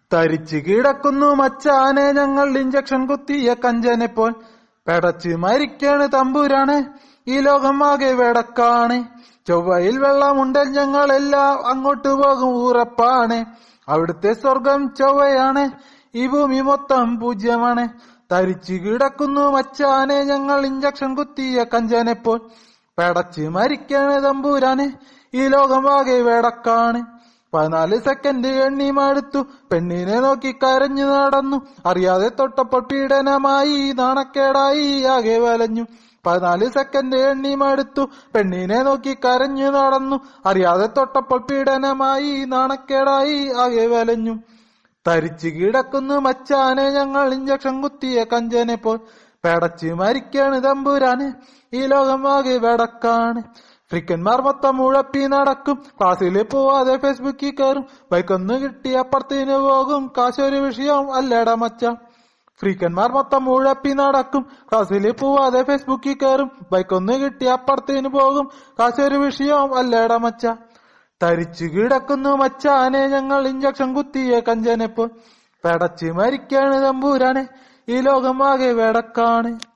തരിച്ചു കിടക്കുന്നു മച്ചാനെ ഞങ്ങൾ ഇഞ്ചക്ഷൻ കുത്തിയ കഞ്ചനെ പോൽ പെടച്ച് മരിക്കാണ് തമ്പുരാണ് ഈ ലോകം ആകെ വെടക്കാണ് ചൊവ്വയിൽ വെള്ളമുണ്ടൽ ഞങ്ങളെല്ലാം അങ്ങോട്ട് പോകും ഉറപ്പാണ് അവിടുത്തെ സ്വർഗം ചൊവ്വയാണ് ഈ ഭൂമി മൊത്തം പൂജ്യമാണ് തരിച്ചു കിടക്കുന്നു മച്ചാനെ ഞങ്ങൾ ഇഞ്ചക്ഷൻ കുത്തിയ കഞ്ചനെ പോൽ പെടച്ച് മരിക്കാണ് തമ്പൂരാന് ഈ ലോകമാകെ വേടക്കാണ് പതിനാല് സെക്കൻഡ് എണ്ണി മടുത്തു പെണ്ണിനെ നോക്കി കരഞ്ഞു നടന്നു അറിയാതെ തൊട്ടപ്പോൾ പീഡനമായി നാണക്കേടായി ആകെ വലഞ്ഞു പതിനാല് സെക്കൻഡ് എണ്ണി മടുത്തു പെണ്ണിനെ നോക്കി കരഞ്ഞു നടന്നു അറിയാതെ തൊട്ടപ്പോൾ പീഡനമായി നാണക്കേടായി ആകെ വലഞ്ഞു തരിച്ചു കിടക്കുന്നു മച്ചാനെ ഞങ്ങൾ ഇഞ്ചക്ഷൻ കുത്തിയ കഞ്ചനെ പോൽ പെടച്ച് മരിക്കാണ് തമ്പുരാന് ഈ ലോകമാകെ വെടക്കാണ് ഫ്രിക്കന്മാർ മൊത്തം ഉഴപ്പി നടക്കും ക്ലാസ്സിൽ പോവാതെ ഫേസ്ബുക്കിൽ കയറും ബൈക്കൊന്ന് കിട്ടി അപ്പുറത്തിന് പോകും കാശൊരു വിഷയം അല്ലട മച്ച ഫ്രീക്കന്മാർ മൊത്തം ഉഴപ്പി നടക്കും ക്ലാസ്സിൽ പോവാതെ ഫേസ്ബുക്കിൽ കയറും ബൈക്കൊന്ന് കിട്ടി അപ്പുറത്തിന് പോകും കാശൊരു വിഷയം അല്ലട മച്ച തരിച്ചു കിടക്കുന്നു മച്ചാനെ ഞങ്ങൾ ഇഞ്ചക്ഷൻ കുത്തിയ കഞ്ചനെപ്പോൾ പെടച്ച് മരിക്കാണ് തമ്പൂരാനെ ഈ ലോകമാകെ വെടക്കാണ്